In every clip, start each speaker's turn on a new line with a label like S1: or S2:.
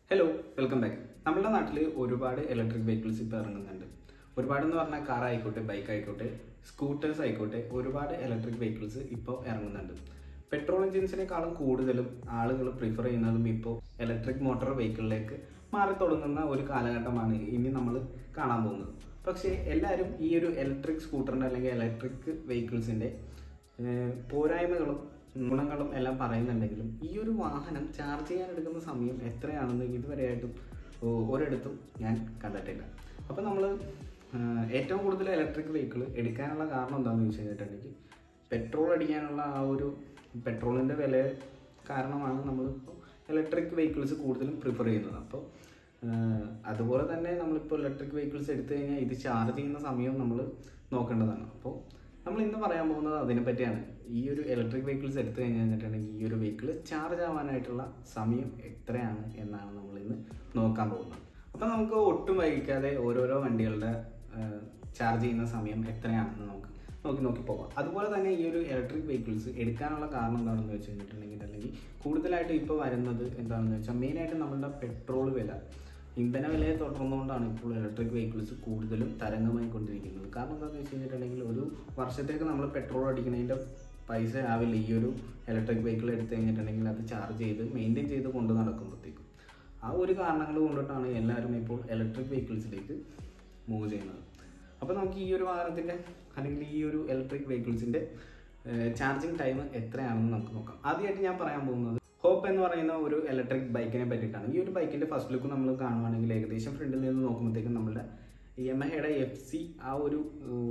S1: hello welcome back നമ്മുടെ നാട്ടിൽ ഒരുപാട് ഇലക്ട്രിക് വെഹിക്കിൾസ് ഇപ്പോൾ ഇറങ്ങുന്നുണ്ട് ഒരുപാട് എന്ന് പറഞ്ഞാൽ കാർ ആയിക്കോട്ടെ ബൈക്ക് ആയിക്കോട്ടെ സ്കൂട്ടേഴ്സ് ആയിക്കോട്ടെ ഒരുപാട് ഇലക്ട്രിക് വെഹിക്കിൾസ് ഇപ്പോൾ ഇറങ്ങുന്നുണ്ട് പെട്രോൾ എഞ്ചിൻസിനേക്കാളും കൂടുതലും ആളുകൾ പ്രിഫർ ചെയ്യുന്നതും ഇപ്പോൾ ഇലക്ട്രിക് മോട്ടോർ വെഹിക്കിളിലേക്ക് മാറി തുടങ്ങുന്ന ഒരു കാലഘട്ടമാണ് ഇനി നമ്മൾ കാണാൻ പോകുന്നത് പക്ഷേ എല്ലാവരും ഈ ഒരു ഇലക്ട്രിക് സ്കൂട്ടറിൻ്റെ അല്ലെങ്കിൽ ഇലക്ട്രിക് വെഹിക്കിൾസിൻ്റെ ഏഹ് പോരായ്മകളും ഗുണങ്ങളും എല്ലാം പറയുന്നുണ്ടെങ്കിലും ഈ ഒരു വാഹനം ചാർജ് ചെയ്യാൻ എടുക്കുന്ന സമയം എത്രയാണെന്ന് ഇതുവരെയായിട്ടും ഒ- ഒരിടത്തും ഞാൻ കണ്ടിട്ടില്ല അപ്പോൾ നമ്മൾ ഏറ്റവും കൂടുതൽ ഇലക്ട്രിക് വെഹിക്കിൾ എടുക്കാനുള്ള കാരണം എന്താണെന്ന് ചോദിച്ചു കഴിഞ്ഞിട്ടുണ്ടെങ്കിൽ പെട്രോൾ അടിക്കാനുള്ള ആ ഒരു പെട്രോളിൻ്റെ വില കാരണമാണ് നമ്മളിപ്പോൾ ഇലക്ട്രിക് വെഹിക്കിൾസ് കൂടുതലും പ്രിഫർ ചെയ്യുന്നത് അപ്പോൾ ആഹ് അതുപോലെ തന്നെ നമ്മളിപ്പോൾ ഇലക്ട്രിക് വെഹിക്കിൾസ് എടുത്തു കഴിഞ്ഞാൽ ഇത് ചാർജ് ചെയ്യുന്ന സമയം നമ്മൾ നോക്കേണ്ടതാണ് അപ്പോൾ നമ്മൾ ഇന്ന് പറയാൻ പോകുന്നത് അതിനെ പറ്റിയാണ് ഈ ഒരു ഇലക്ട്രിക് വെഹിക്കിൾസ് എടുത്തു കഴിഞ്ഞ് കഴിഞ്ഞിട്ടുണ്ടെങ്കിൽ ഈ ഒരു വെഹിക്കിൾ ചാർജ് ആവാനായിട്ടുള്ള സമയം എത്രയാണ് എന്നാണ് നമ്മൾ ഇന്ന് നോക്കാൻ പോകുന്നത് അപ്പോൾ നമുക്ക് ഒട്ടും വൈകിക്കാതെ ഓരോരോ വണ്ടികളുടെ ചാർജ് ചെയ്യുന്ന സമയം എത്രയാണെന്ന് നമുക്ക് നോക്കി നോക്കി പോകാം അതുപോലെ തന്നെ ഈ ഒരു ഇലക്ട്രിക് വെഹിക്കിൾസ് എടുക്കാനുള്ള കാരണം എന്താണെന്ന് വെച്ച് കഴിഞ്ഞിട്ടുണ്ടെങ്കിൽ അല്ലെങ്കിൽ കൂടുതലായിട്ട് ഇപ്പോൾ വരുന്നത് എന്താണെന്ന് വെച്ചാൽ മെയിനായിട്ട് നമ്മളുടെ പെട്രോൾ വില ഇന്ധന വിലയെ തുടർന്നുകൊണ്ടാണ് ഇപ്പോൾ ഇലക്ട്രിക് വെഹിക്കിൾസ് കൂടുതലും തരംഗമായി കൊണ്ടിരിക്കുന്നത് കാരണം എന്താണെന്ന് വെച്ച് കഴിഞ്ഞിട്ടുണ്ടെങ്കിൽ ഒരു വർഷത്തേക്ക് നമ്മൾ പെട്രോൾ അടിക്കുന്നതിൻ്റെ പൈസ ആവില്ല ഈ ഒരു ഇലക്ട്രിക് വെഹിക്കിൾ എടുത്തു കഴിഞ്ഞിട്ടുണ്ടെങ്കിൽ അത് ചാർജ് ചെയ്ത് മെയിൻറ്റെയിൻ ചെയ്ത് കൊണ്ട് നടക്കുമ്പോഴത്തേക്കും ആ ഒരു കാരണങ്ങൾ കൊണ്ടിട്ടാണ് എല്ലാവരും ഇപ്പോൾ ഇലക്ട്രിക് വെഹിക്കിൾസിലേക്ക് മൂവ് ചെയ്യുന്നത് അപ്പോൾ നമുക്ക് ഈ ഒരു വാഹനത്തിൻ്റെ അല്ലെങ്കിൽ ഈ ഒരു ഇലക്ട്രിക് വെഹിക്കിൾസിൻ്റെ ചാർജിങ് ടൈം എത്രയാണെന്ന് നമുക്ക് നോക്കാം ആദ്യമായിട്ട് ഞാൻ പറയാൻ പോകുന്നത് ഹോപ്പ് എന്ന് പറയുന്ന ഒരു ഇലക്ട്രിക് ബൈക്കിനെ പറ്റിയിട്ടാണ് ഈ ഒരു ബൈക്കിൻ്റെ ഫസ്റ്റ് ലുക്ക് നമ്മൾ കാണുവാണെങ്കിൽ ഏകദേശം ഫ്രണ്ടിൽ നിന്ന് നോക്കുമ്പോഴത്തേക്കും നമ്മുടെ യമഹയുടെ എഫ് സി ആ ഒരു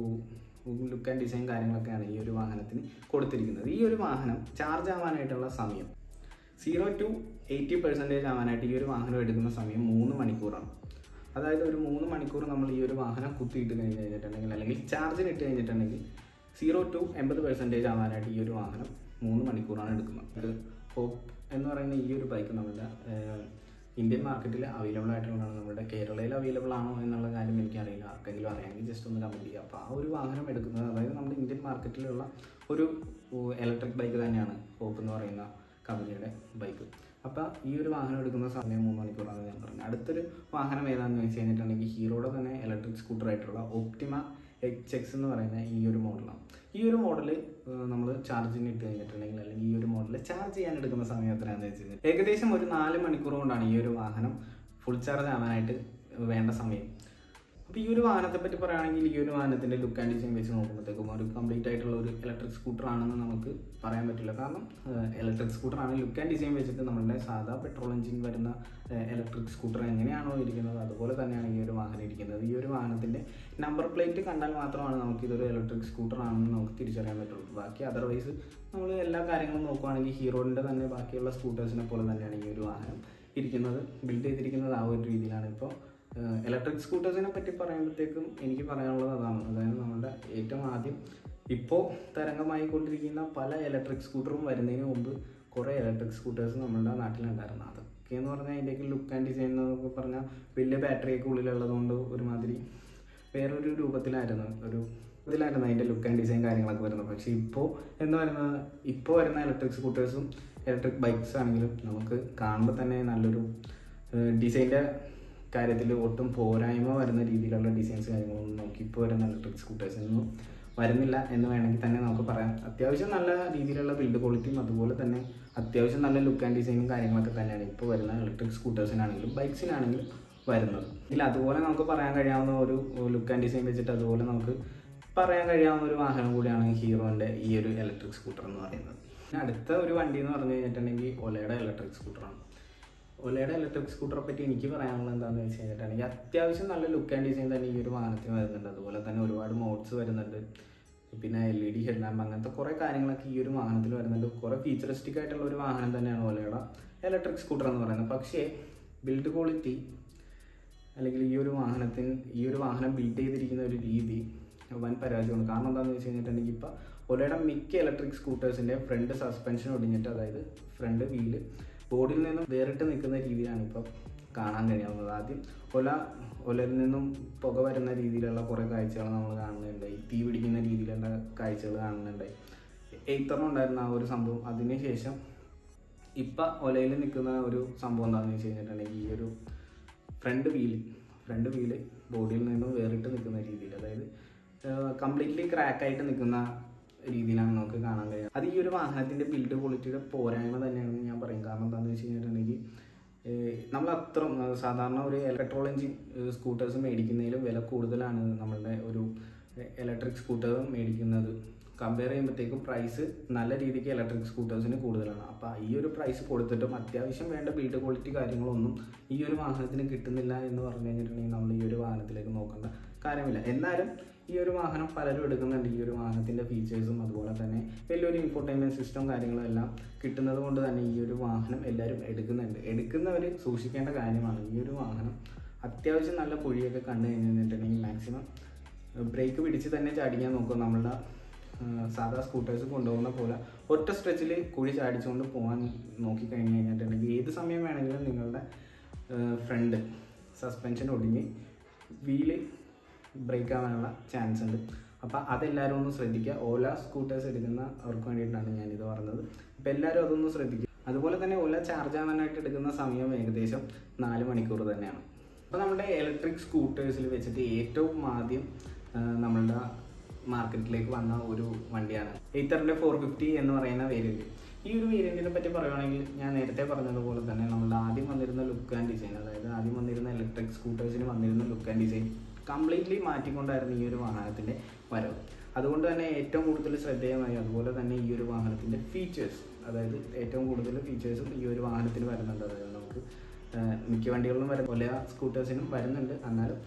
S1: ലുക്ക് ആൻഡ് ഡിസൈൻ കാര്യങ്ങളൊക്കെയാണ് ഈ ഒരു വാഹനത്തിന് കൊടുത്തിരിക്കുന്നത് ഈ ഒരു വാഹനം ചാർജ് ആവാനായിട്ടുള്ള സമയം സീറോ ടു എയ്റ്റി പെർസെൻറ്റേജ് ആവാനായിട്ട് ഈ ഒരു വാഹനം എടുക്കുന്ന സമയം മൂന്ന് മണിക്കൂറാണ് അതായത് ഒരു മൂന്ന് മണിക്കൂർ നമ്മൾ ഈ ഒരു വാഹനം കുത്തിയിട്ട് കഴിഞ്ഞ് കഴിഞ്ഞിട്ടുണ്ടെങ്കിൽ അല്ലെങ്കിൽ ചാർജിന് ഇട്ട് കഴിഞ്ഞിട്ടുണ്ടെങ്കിൽ സീറോ ടു എൺപത് പെർസെൻറ്റേജ് ആവാനായിട്ട് ഈ ഒരു വാഹനം മൂന്ന് മണിക്കൂറാണ് എടുക്കുന്നത് ഇത് ഹോപ്പ് എന്ന് പറയുന്ന ഈ ഒരു ബൈക്ക് നമ്മുടെ ഏഹ്, ഇന്ത്യൻ മാർക്കറ്റിൽ അവൈലബിൾ ആയിട്ടുള്ളതാണ് നമ്മുടെ കേരളയിൽ അവൈലബിൾ ആണോ എന്നുള്ള കാര്യം എനിക്കറിയില്ല ആർക്കെങ്കിലും അറിയാമെങ്കിൽ ജസ്റ്റ് ഒന്ന് കമൻറ്റ് ചെയ്യുക അപ്പോൾ ആ ഒരു വാഹനം എടുക്കുന്നത് അതായത് നമ്മുടെ ഇന്ത്യൻ മാർക്കറ്റിലുള്ള ഒരു ഇലക്ട്രിക് ബൈക്ക് തന്നെയാണ് ഹോപ്പ് എന്ന് പറയുന്ന കമ്പനിയുടെ ബൈക്ക് അപ്പോൾ ഈ ഒരു വാഹനം എടുക്കുന്ന സമയം മൂന്ന് മണിക്കൂറാണ് ഞാൻ പറഞ്ഞത് അടുത്തൊരു വാഹനം ഏതാണെന്ന് വെച്ച് കഴിഞ്ഞിട്ടുണ്ടെങ്കിൽ ഹീറോയുടെ തന്നെ ഇലക്ട്രിക് സ്കൂട്ടർ ആയിട്ടുള്ള ഓപ്റ്റിമ എച്ച് എക്സ് എന്ന് പറയുന്ന ഈ ഒരു മോഡലാണ് ഈ ഒരു മോഡൽ നമ്മൾ ചാർജിന് ഇട്ട് കഴിഞ്ഞിട്ടുണ്ടെങ്കിൽ അല്ലെങ്കിൽ ഈ ഒരു മോഡൽ ചാർജ് ചെയ്യാൻ എടുക്കുന്ന സമയം എത്രയാണെന്ന് വെച്ച് കഴിഞ്ഞാൽ ഏകദേശം ഒരു നാല് മണിക്കൂർ കൊണ്ടാണ് ഈ ഒരു വാഹനം ഫുൾ ചാർജ് ആവാനായിട്ട് വേണ്ട സമയം അപ്പോൾ ഈ ഒരു വാഹനത്തെ പറ്റി പറയുകയാണെങ്കിൽ ഈ ഒരു വാഹനത്തിൻ്റെ ലുക്ക് ആൻഡ് ഡിസൈൻ വെച്ച് നോക്കുമ്പോഴത്തേക്കും ഒരു കംപ്ലീറ്റ് ആയിട്ടുള്ള ഒരു ഇലക്ട്രിക് സ്കൂട്ടർ ആണെന്ന് നമുക്ക് പറയാൻ പറ്റില്ല കാരണം ഇലക്ട്രിക് സ്കൂട്ടർ ആണ് ലുക്ക് ആൻഡ് ഡിസൈൻ വെച്ചിട്ട് നമ്മളുടെ സാധാ പെട്രോൾ എഞ്ചിൻ വരുന്ന ഇലക്ട്രിക് സ്കൂട്ടർ എങ്ങനെയാണോ ഇരിക്കുന്നത് അതുപോലെ തന്നെയാണ് ഈ ഒരു വാഹനം ഇരിക്കുന്നത് ഈ ഒരു വാഹനത്തിൻ്റെ നമ്പർ പ്ലേറ്റ് കണ്ടാൽ മാത്രമാണ് നമുക്ക് ഇതൊരു ഇലക്ട്രിക് സ്കൂട്ടർ ആണെന്ന് നമുക്ക് തിരിച്ചറിയാൻ പറ്റുള്ളൂ ബാക്കി അതർവൈസ് നമ്മൾ എല്ലാ കാര്യങ്ങളും നോക്കുകയാണെങ്കിൽ ഹീറോയിൻ്റെ തന്നെ ബാക്കിയുള്ള സ്കൂട്ടേഴ്സിനെ പോലെ തന്നെയാണ് ഈ ഒരു വാഹനം ഇരിക്കുന്നത് ബിൽഡ് ചെയ്തിരിക്കുന്നത് ആ ഒരു രീതിയിലാണ് ഇപ്പോൾ ഇലക്ട്രിക് സ്കൂട്ടേഴ്സിനെ പറ്റി പറയുമ്പോഴത്തേക്കും എനിക്ക് പറയാനുള്ളത് അതാണ് അതായത് നമ്മുടെ ഏറ്റവും ആദ്യം ഇപ്പോൾ തരംഗമായി കൊണ്ടിരിക്കുന്ന പല ഇലക്ട്രിക് സ്കൂട്ടറും വരുന്നതിന് മുമ്പ് കുറേ ഇലക്ട്രിക് സ്കൂട്ടേഴ്സ് നമ്മുടെ നാട്ടിലുണ്ടായിരുന്നു അതൊക്കെ എന്ന് പറഞ്ഞാൽ അതിൻ്റെയൊക്കെ ലുക്ക് ആൻഡ് ഡിസൈൻ എന്നൊക്കെ പറഞ്ഞാൽ വലിയ ബാറ്ററിയൊക്കെ ഉള്ളിലുള്ളതുകൊണ്ട് ഒരുമാതിരി വേറൊരു രൂപത്തിലായിരുന്നു ഒരു ഇതിലായിരുന്നു അതിൻ്റെ ലുക്ക് ആൻഡ് ഡിസൈൻ കാര്യങ്ങളൊക്കെ വരുന്നത് പക്ഷേ ഇപ്പോൾ എന്ന് പറയുന്നത് ഇപ്പോൾ വരുന്ന ഇലക്ട്രിക് സ്കൂട്ടേഴ്സും ഇലക്ട്രിക് ബൈക്സ് ആണെങ്കിലും നമുക്ക് കാണുമ്പോൾ തന്നെ നല്ലൊരു ഡിസൈൻ്റെ കാര്യത്തിൽ ഒട്ടും പോരായ്മ വരുന്ന രീതിയിലുള്ള ഡിസൈൻസ് കാര്യങ്ങളൊന്നും നോക്കി ഇപ്പോൾ വരുന്ന ഇലക്ട്രിക് സ്കൂട്ടേഴ്സിനൊന്നും വരുന്നില്ല എന്ന് വേണമെങ്കിൽ തന്നെ നമുക്ക് പറയാം അത്യാവശ്യം നല്ല രീതിയിലുള്ള ബിൽഡ് ക്വാളിറ്റിയും അതുപോലെ തന്നെ അത്യാവശ്യം നല്ല ലുക്ക് ആൻഡ് ഡിസൈനും കാര്യങ്ങളൊക്കെ തന്നെയാണ് ഇപ്പോൾ വരുന്ന ഇലക്ട്രിക് സ്കൂട്ടേഴ്സിനാണെങ്കിലും ബൈക്സിനാണെങ്കിലും വരുന്നത് ഇതിൽ അതുപോലെ നമുക്ക് പറയാൻ കഴിയാവുന്ന ഒരു ലുക്ക് ആൻഡ് ഡിസൈൻ വെച്ചിട്ട് അതുപോലെ നമുക്ക് പറയാൻ കഴിയാവുന്ന ഒരു വാഹനം കൂടിയാണ് ഹീറോൻ്റെ ഈ ഒരു ഇലക്ട്രിക് സ്കൂട്ടർ എന്ന് പറയുന്നത് പിന്നെ അടുത്ത ഒരു വണ്ടി എന്ന് പറഞ്ഞു കഴിഞ്ഞിട്ടുണ്ടെങ്കിൽ ഒലയുടെ ഇലക്ട്രിക് സ്കൂട്ടറാണ് ഒലയുടെ ഇലക്ട്രിക് സ്കൂട്ടറെ പറ്റി എനിക്ക് പറയാനുള്ളത് എന്താണെന്ന് വെച്ച് കഴിഞ്ഞിട്ടുണ്ടെങ്കിൽ അത്യാവശ്യം നല്ല ലുക്ക് ആൻഡ് ഡിസൈൻ തന്നെ ഈ ഒരു വാഹനത്തിന് വരുന്നുണ്ട് അതുപോലെ തന്നെ ഒരുപാട് മോഡ്സ് വരുന്നുണ്ട് പിന്നെ L E D head lamp അങ്ങനത്തെ കുറേ കാര്യങ്ങളൊക്കെ ഈ ഒരു വാഹനത്തിൽ വരുന്നുണ്ട് കുറേ ഫീച്ചറിസ്റ്റിക് ആയിട്ടുള്ള ഒരു വാഹനം തന്നെയാണ് ഒലയുടെ ഇലക്ട്രിക് സ്കൂട്ടർ എന്ന് പറയുന്നത് പക്ഷേ ബിൽഡ് ക്വാളിറ്റി അല്ലെങ്കിൽ ഈ ഒരു വാഹനത്തിന് ഈ ഒരു വാഹനം ബിൽഡ് ചെയ്തിരിക്കുന്ന ഒരു രീതി വൻ പരാജയമാണ് കാരണം എന്താണെന്ന് വെച്ച് കഴിഞ്ഞിട്ടുണ്ടെങ്കിൽ ഇപ്പോൾ ഒലയുടെ മിക്ക ഇലക്ട്രിക് സ്കൂട്ടേഴ്സിൻ്റെ ഫ്രണ്ട് സസ്പെൻഷൻ ഒടിഞ്ഞിട്ട് അതായത് ഫ്രണ്ട് വീല് ബോഡിയിൽ നിന്നും വേറിട്ട് നിൽക്കുന്ന രീതിയിലാണ് ഇപ്പോൾ കാണാൻ കഴിയാവുന്നത് ആദ്യം ഒല ഒലയിൽ നിന്നും പുക വരുന്ന രീതിയിലുള്ള കുറേ കാഴ്ചകൾ നമ്മൾ കാണുന്നുണ്ടായി തീ പിടിക്കുന്ന രീതിയിലുള്ള കാഴ്ചകൾ കാണുന്നുണ്ടായി എയ്ത്തറിനുണ്ടായിരുന്ന ആ ഒരു സംഭവം അതിനുശേഷം ഇപ്പം ഒലയിൽ നിൽക്കുന്ന ഒരു സംഭവം എന്താണെന്ന് വെച്ച് കഴിഞ്ഞിട്ടുണ്ടെങ്കിൽ ഈ ഒരു ഫ്രണ്ട് വീല് ഫ്രണ്ട് വീല് ബോഡിയിൽ നിന്നും വേറിട്ട് നിൽക്കുന്ന രീതിയിൽ അതായത് കംപ്ലീറ്റ്ലി ക്രാക്കായിട്ട് നിൽക്കുന്ന രീതിയിലാണ് നമുക്ക് കാണാൻ കഴിയുക അത് ഈ ഒരു വാഹനത്തിൻ്റെ ബിൽഡ് ക്വാളിറ്റിയുടെ പോരായ്മ തന്നെയാണെന്ന് ഞാൻ പറയും കാരണം എന്താണെന്ന് വെച്ച് കഴിഞ്ഞിട്ടുണ്ടെങ്കിൽ ഏഹ് നമ്മൾ അത്ര സാധാരണ ഒരു പെട്രോൾ എഞ്ചിൻ സ്കൂട്ടേഴ്സ് മേടിക്കുന്നതിലും വില കൂടുതലാണ് നമ്മളുടെ ഒരു ഇലക്ട്രിക് സ്കൂട്ടർ മേടിക്കുന്നത് കമ്പയർ ചെയ്യുമ്പോഴത്തേക്കും പ്രൈസ് നല്ല രീതിക്ക് ഇലക്ട്രിക് സ്കൂട്ടേഴ്സിന് കൂടുതലാണ് അപ്പോൾ ഈ ഒരു പ്രൈസ് കൊടുത്തിട്ടും അത്യാവശ്യം വേണ്ട ബിൽഡ് ക്വാളിറ്റി കാര്യങ്ങളൊന്നും ഈ ഒരു വാഹനത്തിന് കിട്ടുന്നില്ല എന്ന് പറഞ്ഞു കഴിഞ്ഞിട്ടുണ്ടെങ്കിൽ നമ്മൾ ഈ ഒരു വാഹനത്തിലേക്ക് നോക്കേണ്ട കാര്യമില്ല എന്നാലും ഈ ഒരു വാഹനം പലരും എടുക്കുന്നുണ്ട് ഈ ഒരു വാഹനത്തിൻ്റെ ഫീച്ചേഴ്സും അതുപോലെ തന്നെ വലിയൊരു ഇൻഫോർടൈൻമെൻറ്റ് സിസ്റ്റം കാര്യങ്ങളും എല്ലാം കിട്ടുന്നത് കൊണ്ട് തന്നെ ഈ ഒരു വാഹനം എല്ലാവരും എടുക്കുന്നുണ്ട് എടുക്കുന്നവർ സൂക്ഷിക്കേണ്ട കാര്യമാണ് ഈ ഒരു വാഹനം അത്യാവശ്യം നല്ല കുഴിയൊക്കെ കണ്ടു കഴിഞ്ഞിട്ടുണ്ടെങ്കിൽ മാക്സിമം ബ്രേക്ക് പിടിച്ച് തന്നെ ചാടിക്കാൻ നോക്കുക നമ്മളുടെ ആ, സാധാ സ്കൂട്ടേഴ്സ് കൊണ്ടുപോകുന്ന പോലെ ഒറ്റ സ്ട്രെച്ചിൽ കുഴി ചാടിച്ചുകൊണ്ട് പോകാൻ നോക്കിക്കഴിഞ്ഞ് കഴിഞ്ഞിട്ടുണ്ടെങ്കിൽ ഏത് സമയം വേണമെങ്കിലും നിങ്ങളുടെ ഫ്രണ്ട് സസ്പെൻഷൻ ഒടിഞ്ഞ് വീല് ബ്രേക്ക് ആവാനുള്ള ചാൻസ് ഉണ്ട് അപ്പോൾ അതെല്ലാവരും ഒന്ന് ശ്രദ്ധിക്കുക ഓല സ്കൂട്ടേഴ്സ് എടുക്കുന്ന അവർക്ക് വേണ്ടിയിട്ടാണ് ഞാനിത് പറഞ്ഞത് അപ്പോൾ എല്ലാവരും അതൊന്ന് ശ്രദ്ധിക്കുക അതുപോലെ തന്നെ ഓല ചാർജ് ആവാനായിട്ട് എടുക്കുന്ന സമയം ഏകദേശം നാല് മണിക്കൂർ തന്നെയാണ് അപ്പോൾ നമ്മുടെ ഇലക്ട്രിക് സ്കൂട്ടേഴ്സിൽ വെച്ചിട്ട് ഏറ്റവും ആദ്യം ആ, നമ്മളുടെ മാർക്കറ്റിലേക്ക് വന്ന ഒരു വണ്ടിയാണ് എയ്ത്തറിൻ്റെ ഫോർ ഫിഫ്റ്റി എന്ന് പറയുന്ന വേരിയൻറ്റ് ഈ ഒരു വേരിയൻറ്റിനെ പറ്റി പറയുവാണെങ്കിൽ ഞാൻ നേരത്തെ പറഞ്ഞതുപോലെ തന്നെ നമ്മളുടെ ആദ്യം വന്നിരുന്ന ലുക്ക് ആൻഡ് ഡിസൈൻ അതായത് ആദ്യം വന്നിരുന്ന ഇലക്ട്രിക് സ്കൂട്ടേഴ്സിന് വന്നിരുന്ന ലുക്ക് ആൻഡ് ഡിസൈൻ കംപ്ലീറ്റ്ലി മാറ്റിക്കൊണ്ടായിരുന്നു ഈ ഒരു വാഹനത്തിൻ്റെ വരവ് അതുകൊണ്ട് തന്നെ ഏറ്റവും കൂടുതൽ ശ്രദ്ധേയമായി അതുപോലെ തന്നെ ഈ ഒരു വാഹനത്തിൻ്റെ ഫീച്ചേഴ്സ് അതായത് ഏറ്റവും കൂടുതൽ ഫീച്ചേഴ്സും ഈ ഒരു വാഹനത്തിന് വരുന്നുണ്ട് അതായത് നമുക്ക് ആ, മിക്ക വണ്ടികളിലും വരുന്ന പോലെ സ്കൂട്ടേഴ്സിനും വരുന്നുണ്ട് എന്നാലും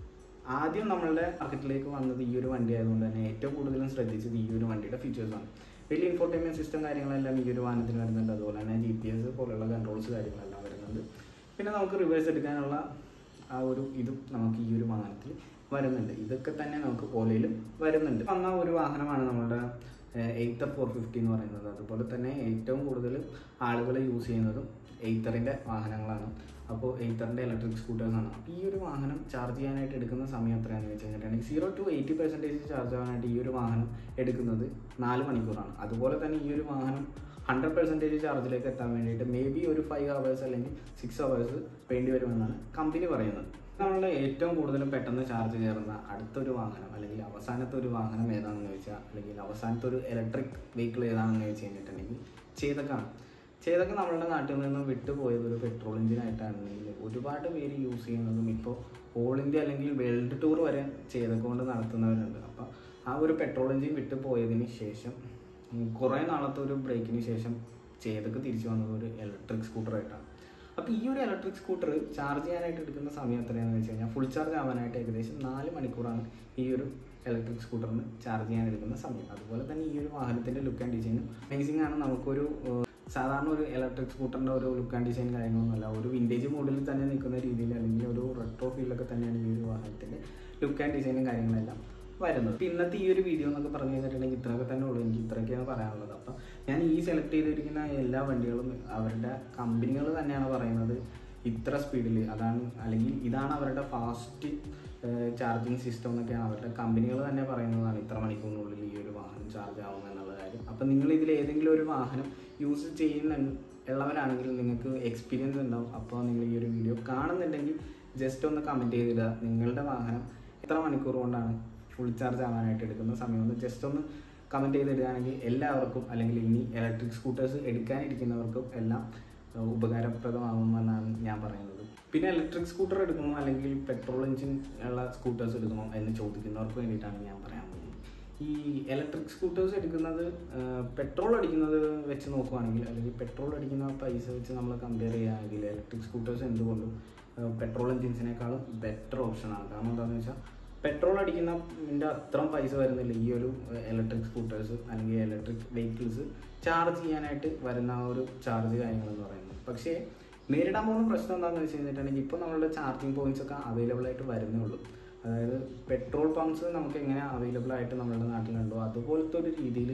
S1: ആദ്യം നമ്മളുടെ മാർക്കറ്റിലേക്ക് വന്നത് ഈ ഒരു വണ്ടി ആയതുകൊണ്ട് തന്നെ ഏറ്റവും കൂടുതലും ശ്രദ്ധിച്ചത് ഈ ഒരു വണ്ടിയുടെ ഫീച്ചേഴ്സാണ് വലിയ ഇൻഫോർട്ടൈൻമെൻറ്റ് സിസ്റ്റം കാര്യങ്ങളെല്ലാം ഈ ഒരു വാഹനത്തിന് വരുന്നുണ്ട് അതുപോലെ തന്നെ ജി പി എസ് പോലുള്ള കൺട്രോൾസ് കാര്യങ്ങളെല്ലാം വരുന്നുണ്ട് പിന്നെ നമുക്ക് റിവേഴ്സ് എടുക്കാനുള്ള ആ ഒരു ഇതും നമുക്ക് ഈ ഒരു വാഹനത്തിൽ വരുന്നുണ്ട് ഇതൊക്കെ തന്നെ നമുക്ക് ഓലയിലും വരുന്നുണ്ട് വന്ന ഒരു വാഹനമാണ് നമ്മുടെ എയ്ത്തർ ഫോർ ഫിഫ്റ്റി എന്ന് പറയുന്നത് അതുപോലെ തന്നെ ഏറ്റവും കൂടുതൽ ആളുകൾ യൂസ് ചെയ്യുന്നതും എയ്ത്തറിൻ്റെ വാഹനങ്ങളാണ് അപ്പോൾ എയ്ത്തറിൻ്റെ ഇലക്ട്രിക് സ്കൂട്ടേഴ്സാണ് അപ്പോൾ ഈ ഒരു വാഹനം ചാർജ് ചെയ്യാനായിട്ട് എടുക്കുന്ന സമയം എത്രയാണെന്ന് വെച്ച് കഴിഞ്ഞിട്ടുണ്ടെങ്കിൽ zero to eighty percentage charge ആവാനായിട്ട് ഈ ഒരു വാഹനം എടുക്കുന്നത് നാല് മണിക്കൂറാണ് അതുപോലെ തന്നെ ഈ ഒരു വാഹനം ഹൺഡ്രഡ് പെർസെൻറ്റേജ് ചാർജിലേക്ക് എത്താൻ വേണ്ടിയിട്ട് മേ ബി ഒരു ഫൈവ് അവേഴ്സ് അല്ലെങ്കിൽ സിക്സ് അവേഴ്സ് വേണ്ടി വരുമെന്നാണ് കമ്പനി പറയുന്നത് നമ്മളുടെ ഏറ്റവും കൂടുതലും പെട്ടെന്ന് ചാർജ് കയറുന്ന അടുത്തൊരു വാഹനം അല്ലെങ്കിൽ അവസാനത്തെ ഒരു വാഹനം ഏതാണെന്ന് ചോദിച്ചാൽ അല്ലെങ്കിൽ അവസാനത്തെ ഒരു ഇലക്ട്രിക് വെഹിക്കിൾ ഏതാണെന്ന് ചോദിച്ചു കഴിഞ്ഞിട്ടുണ്ടെങ്കിൽ ചേതക്കാണ് ചേതക്ക് നമ്മളുടെ നാട്ടിൽ നിന്ന് വിട്ടുപോയത് ഒരു പെട്രോൾ എഞ്ചിനായിട്ടാണെങ്കിൽ ഒരുപാട് പേര് യൂസ് ചെയ്യുന്നതും ഇപ്പോൾ ഓൾ ഇന്ത്യ അല്ലെങ്കിൽ വേൾഡ് ടൂർ വരെ ചേതക്ക് കൊണ്ട് നടത്തുന്നവരുണ്ട് അപ്പോൾ ആ ഒരു പെട്രോൾ എഞ്ചിൻ വിട്ടു പോയതിന് ശേഷം ഉം, കുറേ നാളത്തെ ഒരു ബ്രേക്കിന് ശേഷം ചേതക്ക് തിരിച്ചു വന്നത് ഒരു ഇലക്ട്രിക് സ്കൂട്ടറായിട്ടാണ് അപ്പോൾ ഈ ഒരു ഇലക്ട്രിക് സ്കൂട്ടർ ചാർജ് ചെയ്യാനായിട്ട് എടുക്കുന്ന സമയം എത്രയാണെന്ന് വെച്ച് കഴിഞ്ഞാൽ ഫുൾ ചാർജ് ആവാനായിട്ട് ഏകദേശം നാല് മണിക്കൂറാണ് ഈ ഒരു ഇലക്ട്രിക് സ്കൂട്ടറിന് ചാർജ് ചെയ്യാൻ എടുക്കുന്ന സമയം അതുപോലെ തന്നെ ഈ ഒരു വാഹനത്തിൻ്റെ ലുക്ക് ആൻഡ് ഡിസൈനും അമേസിംഗ് ആണ് നമുക്കൊരു ഏഹ്, സാധാരണ ഒരു ഇലക്ട്രിക് സ്കൂട്ടറിൻ്റെ ഒരു ലുക്ക് ആൻഡ് ഡിസൈൻ കാര്യങ്ങളൊന്നുമല്ല ഒരു വിൻറ്റേജ് മോഡലിൽ തന്നെ നിൽക്കുന്ന രീതിയിൽ അല്ലെങ്കിൽ ഒരു റെട്രോ ഫീലൊക്കെ തന്നെയാണ് ഈ ഒരു വാഹനത്തിൻ്റെ ലുക്ക് ആൻഡ് ഡിസൈനും കാര്യങ്ങളെല്ലാം വരുന്നത് ഇപ്പം ഇന്നത്തെ ഈ ഒരു വീഡിയോ എന്നൊക്കെ പറഞ്ഞു കഴിഞ്ഞിട്ടുണ്ടെങ്കിൽ ഇത്രയൊക്കെ തന്നെ ഉള്ളൂ എനിക്ക് ഇത്രയൊക്കെയാണ് പറയാനുള്ളത് അപ്പം ഞാൻ ഈ സെലക്ട് ചെയ്തിരിക്കുന്ന എല്ലാ വണ്ടികളും അവരുടെ കമ്പനികൾ തന്നെയാണ് പറയുന്നത് ഇത്ര സ്പീഡിൽ അതാണ് അല്ലെങ്കിൽ ഇതാണ് അവരുടെ ഫാസ്റ്റ് ചാർജിങ് സിസ്റ്റം എന്നൊക്കെയാണ് അവരുടെ കമ്പനികൾ തന്നെ പറയുന്നതാണ് ഇത്ര മണിക്കൂറിനുള്ളിൽ ഈ ഒരു വാഹനം ചാർജ് ആവും എന്നുള്ള കാര്യം അപ്പം നിങ്ങൾ ഇതിൽ ഏതെങ്കിലും ഒരു വാഹനം യൂസ് ചെയ്യുന്ന ഉള്ളവരാണെങ്കിൽ നിങ്ങൾക്ക് എക്സ്പീരിയൻസ് ഉണ്ടാവും അപ്പോൾ നിങ്ങൾ ഈ ഒരു വീഡിയോ കാണുന്നുണ്ടെങ്കിൽ ജസ്റ്റ് ഒന്ന് കമൻറ്റ് ചെയ്തിടുക നിങ്ങളുടെ വാഹനം എത്ര മണിക്കൂർ കൊണ്ടാണ് ഫുൾ ചാർജ് ആവാനായിട്ട് എടുക്കുന്ന സമയം ഒന്ന് ജസ്റ്റ് ഒന്ന് കമൻറ്റ് ചെയ്തിടുകയാണെങ്കിൽ എല്ലാവർക്കും അല്ലെങ്കിൽ ഇനി ഇലക്ട്രിക് സ്കൂട്ടേഴ്സ് എടുക്കാനിരിക്കുന്നവർക്കും എല്ലാം ഏഹ്, ഉപകാരപ്രദമാകുമെന്നാണ് ഞാൻ പറയുന്നത് പിന്നെ ഇലക്ട്രിക് സ്കൂട്ടർ എടുക്കണോ അല്ലെങ്കിൽ പെട്രോൾ എഞ്ചിൻ ഉള്ള സ്കൂട്ടേഴ്സ് എടുക്കണോ എന്ന് ചോദിക്കുന്നവർക്ക് വേണ്ടിയിട്ടാണ് ഞാൻ പറയാൻ പോകുന്നത് ഈ ഇലക്ട്രിക് സ്കൂട്ടേഴ്സ് എടുക്കുന്നത് പെട്രോൾ അടിക്കുന്നത് വെച്ച് നോക്കുവാണെങ്കിൽ അല്ലെങ്കിൽ പെട്രോൾ അടിക്കുന്ന പൈസ വെച്ച് നമ്മൾ കമ്പയർ ചെയ്യുകയാണെങ്കിൽ ഇലക്ട്രിക് സ്കൂട്ടേഴ്സ് എന്തുകൊണ്ടും പെട്രോൾ എഞ്ചിൻസിനേക്കാളും ബെറ്റർ ഓപ്ഷനാണ് കാരണം എന്താണെന്ന് വെച്ചാൽ പെട്രോൾ അടിക്കുന്നതിൻ്റെ അത്രയും പൈസ വരുന്നില്ല ഈ ഒരു ഇലക്ട്രിക് സ്കൂട്ടേഴ്സ് അല്ലെങ്കിൽ ഇലക്ട്രിക് വെഹിക്കിൾസ് ചാർജ് ചെയ്യാനായിട്ട് വരുന്ന ആ ഒരു ചാർജ് കാര്യങ്ങളെന്ന് പറയുന്നത് പക്ഷേ നേരിടാൻ പോകുന്ന പ്രശ്നം എന്താണെന്ന് വെച്ച് കഴിഞ്ഞിട്ടുണ്ടെങ്കിൽ ഇപ്പോൾ നമ്മളുടെ ചാർജിങ് പോയിന്റ്സ് ഒക്കെ അവൈലബിൾ ആയിട്ട് വരുന്നേ ഉള്ളൂ അതായത് പെട്രോൾ പമ്പ്സ് നമുക്ക് എങ്ങനെ അവൈലബിൾ ആയിട്ട് നമ്മുടെ നാട്ടിലുണ്ടോ അതുപോലത്തെ ഒരു രീതിയിൽ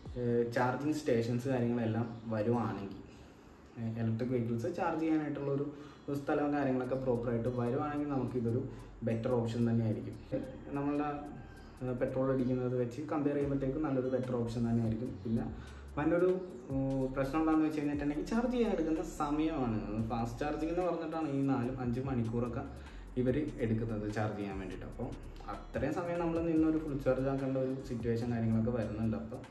S1: ചാർജിങ് സ്റ്റേഷൻസ് കാര്യങ്ങളെല്ലാം വരുവാണെങ്കിൽ ഇലക്ട്രിക് വെഹിക്കിൾസ് ചാർജ് ചെയ്യാനായിട്ടുള്ള ഒരു ഒരു സ്ഥലവും കാര്യങ്ങളൊക്കെ പ്രോപ്പറായിട്ട് വരുവാണെങ്കിൽ നമുക്കിതൊരു ബെറ്റർ ഓപ്ഷൻ തന്നെയായിരിക്കും നമ്മളുടെ പെട്രോൾ അടിക്കുന്നത് വെച്ച് കമ്പയർ ചെയ്യുമ്പോഴത്തേക്കും നല്ലൊരു ബെറ്റർ ഓപ്ഷൻ തന്നെയായിരിക്കും പിന്നെ അപ്പം അതിൻ്റെ ഒരു ഉം, പ്രശ്നം എന്താണെന്ന് വെച്ച് കഴിഞ്ഞിട്ടുണ്ടെങ്കിൽ ചാർജ് ചെയ്യാൻ എടുക്കുന്ന സമയമാണ് ഫാസ്റ്റ് ചാർജിങ് എന്ന് പറഞ്ഞിട്ടാണ് ഈ നാലും അഞ്ച് മണിക്കൂറൊക്കെ ഇവർ എടുക്കുന്നത് ചാർജ് ചെയ്യാൻ വേണ്ടിയിട്ട് അപ്പോൾ അത്രയും സമയം നമ്മൾ നിന്നൊരു ഫുൾ ചാർജ് ആക്കേണ്ട ഒരു സിറ്റുവേഷൻ കാര്യങ്ങളൊക്കെ വരുന്നുണ്ട് അപ്പോൾ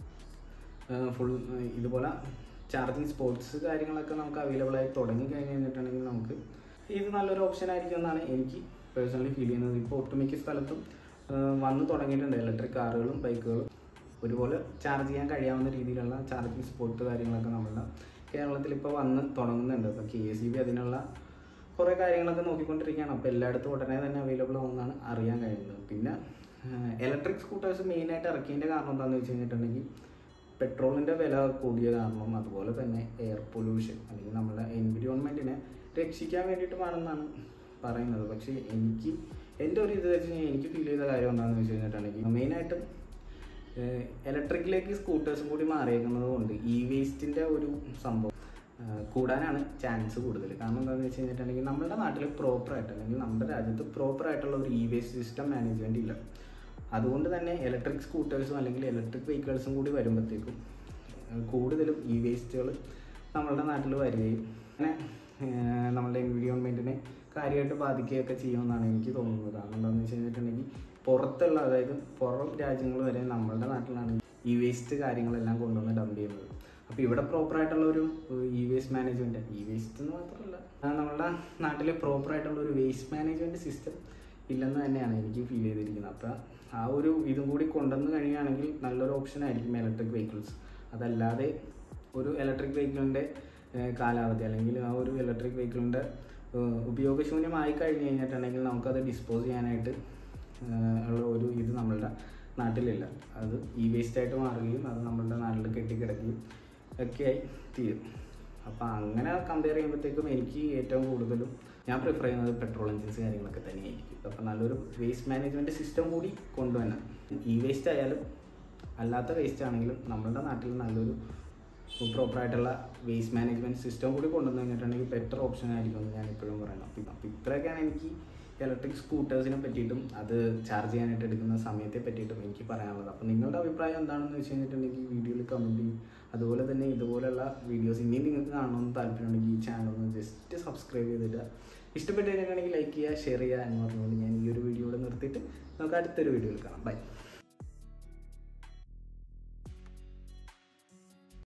S1: ഫുൾ ഇതുപോലെ ചാർജിങ് സ്പോട്സ് കാര്യങ്ങളൊക്കെ നമുക്ക് അവൈലബിൾ ആയി തുടങ്ങി കഴിഞ്ഞ് കഴിഞ്ഞിട്ടുണ്ടെങ്കിൽ നമുക്ക് ഇത് നല്ലൊരു ഓപ്ഷൻ ആയിരിക്കും എന്നാണ് എനിക്ക് പേഴ്സണലി ഫീൽ ചെയ്യുന്നത് ഇപ്പോൾ ഒട്ടുമിക്ക സ്ഥലത്തും ആ, വന്ന് തുടങ്ങിയിട്ടുണ്ട് ഇലക്ട്രിക് കാറുകളും ബൈക്കുകളും ഒരുപോലെ ചാർജ് ചെയ്യാൻ കഴിയാവുന്ന രീതിയിലുള്ള ചാർജിങ് സ്പോട്ട് കാര്യങ്ങളൊക്കെ നമ്മളുടെ കേരളത്തിൽ ഇപ്പോൾ വന്ന് തുടങ്ങുന്നുണ്ട് അപ്പോൾ കെ എസ് ബി അതിനുള്ള കുറേ കാര്യങ്ങളൊക്കെ നോക്കിക്കൊണ്ടിരിക്കുകയാണ് അപ്പോൾ എല്ലായിടത്തും ഉടനെ തന്നെ അവൈലബിൾ ആവുമെന്നാണ് അറിയാൻ കഴിയുന്നത് പിന്നെ ഇലക്ട്രിക് സ്കൂട്ടേഴ്സ് മെയിനായിട്ട് ഇറക്കിയതിൻ്റെ കാരണം എന്താണെന്ന് വെച്ച് കഴിഞ്ഞിട്ടുണ്ടെങ്കിൽ പെട്രോളിൻ്റെ വില കൂടിയ കാരണം അതുപോലെ തന്നെ എയർ പൊല്യൂഷൻ അല്ലെങ്കിൽ നമ്മുടെ എൻവിറോൺമെൻറ്റിനെ രക്ഷിക്കാൻ വേണ്ടിയിട്ടുമാണെന്നാണ് പറയുന്നത് പക്ഷേ എനിക്ക് എൻ്റെ ഒരു ഇത് വെച്ച് കഴിഞ്ഞാൽ എനിക്ക് ഫീൽ ചെയ്ത കാര്യം എന്താണെന്ന് വെച്ച് കഴിഞ്ഞിട്ടുണ്ടെങ്കിൽ മെയിനായിട്ടും ഇലക്ട്രിക്കിലേക്ക് സ്കൂട്ടേഴ്സും കൂടി മാറിയേക്കുന്നത് കൊണ്ട് ഇ വേസ്റ്റിൻ്റെ ഒരു സംഭവം ആ, കൂടാനാണ് ചാൻസ് കൂടുതൽ കാരണം എന്താണെന്ന് വെച്ച് കഴിഞ്ഞിട്ടുണ്ടെങ്കിൽ നമ്മുടെ നാട്ടിൽ പ്രോപ്പറായിട്ട് അല്ലെങ്കിൽ നമ്മുടെ രാജ്യത്ത് പ്രോപ്പറായിട്ടുള്ള ഒരു ഇ വേസ്റ്റ് സിസ്റ്റം മാനേജ്മെൻറ്റ് ഇല്ല അതുകൊണ്ട് തന്നെ ഇലക്ട്രിക് സ്കൂട്ടേഴ്സും അല്ലെങ്കിൽ ഇലക്ട്രിക് വെഹിക്കിൾസും കൂടി വരുമ്പോഴത്തേക്കും ആ, കൂടുതലും ഇ വേസ്റ്റുകൾ നമ്മളുടെ നാട്ടിൽ വരികയും അങ്ങനെ ആ, നമ്മളുടെ എൻവിറോൺമെൻറ്റിനെ കാര്യമായിട്ട് ബാധിക്കുകയൊക്കെ ചെയ്യുമെന്നാണ് എനിക്ക് തോന്നുന്നത് കാരണം എന്താണെന്ന് വെച്ച് കഴിഞ്ഞിട്ടുണ്ടെങ്കിൽ പുറത്തുള്ള അതായത് പുറം രാജ്യങ്ങൾ വരെ നമ്മളുടെ നാട്ടിലാണ് ഈ വേസ്റ്റ് കാര്യങ്ങളെല്ലാം കൊണ്ടുവന്ന് ഡംപ് ചെയ്യുന്നത് അപ്പോൾ ഇവിടെ പ്രോപ്പറായിട്ടുള്ള ഒരു E waste management E waste എന്ന് മാത്രമല്ല ആ, നമ്മളുടെ നാട്ടിൽ പ്രോപ്പറായിട്ടുള്ള ഒരു വേസ്റ്റ് മാനേജ്മെൻറ്റ് സിസ്റ്റം ഇല്ലെന്ന് തന്നെയാണ് എനിക്ക് ഫീൽ ചെയ്തിരിക്കുന്നത് അപ്പോൾ ആ ഒരു ഇതും കൂടി കൊണ്ടുവന്ന് കഴിയുകയാണെങ്കിൽ നല്ലൊരു ഓപ്ഷൻ ആയിരിക്കും ഇലക്ട്രിക് വെഹിക്കിൾസ് അതല്ലാതെ ഒരു ഇലക്ട്രിക് വെഹിക്കിളിൻ്റെ കാലാവധി അല്ലെങ്കിൽ ആ ഒരു ഇലക്ട്രിക് വെഹിക്കിളിൻ്റെ ഉപയോഗശൂന്യമായി കഴിഞ്ഞ് കഴിഞ്ഞിട്ടുണ്ടെങ്കിൽ നമുക്കത് ഡിസ്പോസ് ചെയ്യാനായിട്ട് ഏഹ് ഉള്ള ഒരു ഇത് നമ്മളുടെ നാട്ടിലില്ല അത് ഇ വേസ്റ്റ് ആയിട്ട് മാറുകയും അത് നമ്മളുടെ നാട്ടിൽ കെട്ടിക്കിടക്കുകയും ഒക്കെയായി തീരും അപ്പോൾ അങ്ങനെ കമ്പയർ ചെയ്യുമ്പോഴത്തേക്കും എനിക്ക് ഏറ്റവും കൂടുതലും ഞാൻ പ്രിഫർ ചെയ്യുന്നത് പെട്രോൾ എഞ്ചിൻസ് കാര്യങ്ങളൊക്കെ തന്നെയായിരിക്കും അപ്പോൾ നല്ലൊരു വേസ്റ്റ് മാനേജ്മെൻറ്റ് സിസ്റ്റം കൂടി കൊണ്ടുവരണം ഇ വേസ്റ്റ് ആയാലും അല്ലാത്ത വേസ്റ്റ് ആണെങ്കിലും നമ്മളുടെ നാട്ടിൽ നല്ലൊരു പ്രോപ്പറായിട്ടുള്ള വേസ്റ്റ് മാനേജ്മെൻറ്റ് സിസ്റ്റം കൂടി കൊണ്ടുവന്നു കഴിഞ്ഞിട്ടുണ്ടെങ്കിൽ ബെറ്റർ ഓപ്ഷൻ ആയിരിക്കും എന്ന് ഞാൻ ഇപ്പോഴും പറയണം അപ്പം അപ്പോൾ ഇത്രയൊക്കെയാണ് എനിക്ക് ഇലക്ട്രിക് സ്കൂട്ടേഴ്സിനെ പറ്റിയിട്ടും അത് ചാർജ് ചെയ്യാനായിട്ട് എടുക്കുന്ന സമയത്തെ പറ്റിയിട്ടും എനിക്ക് പറയാനുള്ളത് അപ്പോൾ നിങ്ങളുടെ അഭിപ്രായം എന്താണെന്ന് വെച്ച് കഴിഞ്ഞിട്ടുണ്ടെങ്കിൽ വീഡിയോയിൽ കമൻറ്റ് ചെയ്യും അതുപോലെ തന്നെ ഇതുപോലെയുള്ള വീഡിയോസ് ഇനിയും നിങ്ങൾക്ക് കാണണമെന്ന് താല്പര്യമുണ്ടെങ്കിൽ ഈ ചാനൽ ഒന്ന് ജസ്റ്റ് സബ്സ്ക്രൈബ് ചെയ്തിട്ട് ഇഷ്ടപ്പെട്ട് കഴിഞ്ഞിട്ടുണ്ടെങ്കിൽ ലൈക്ക് ചെയ്യുക ഷെയർ ചെയ്യുക എന്ന് പറഞ്ഞുകൊണ്ട് ഞാൻ ഈ ഒരു വീഡിയോ ഇവിടെ നിർത്തിയിട്ട് നമുക്ക് അടുത്തൊരു വീഡിയോയിൽ കാണാം ബൈ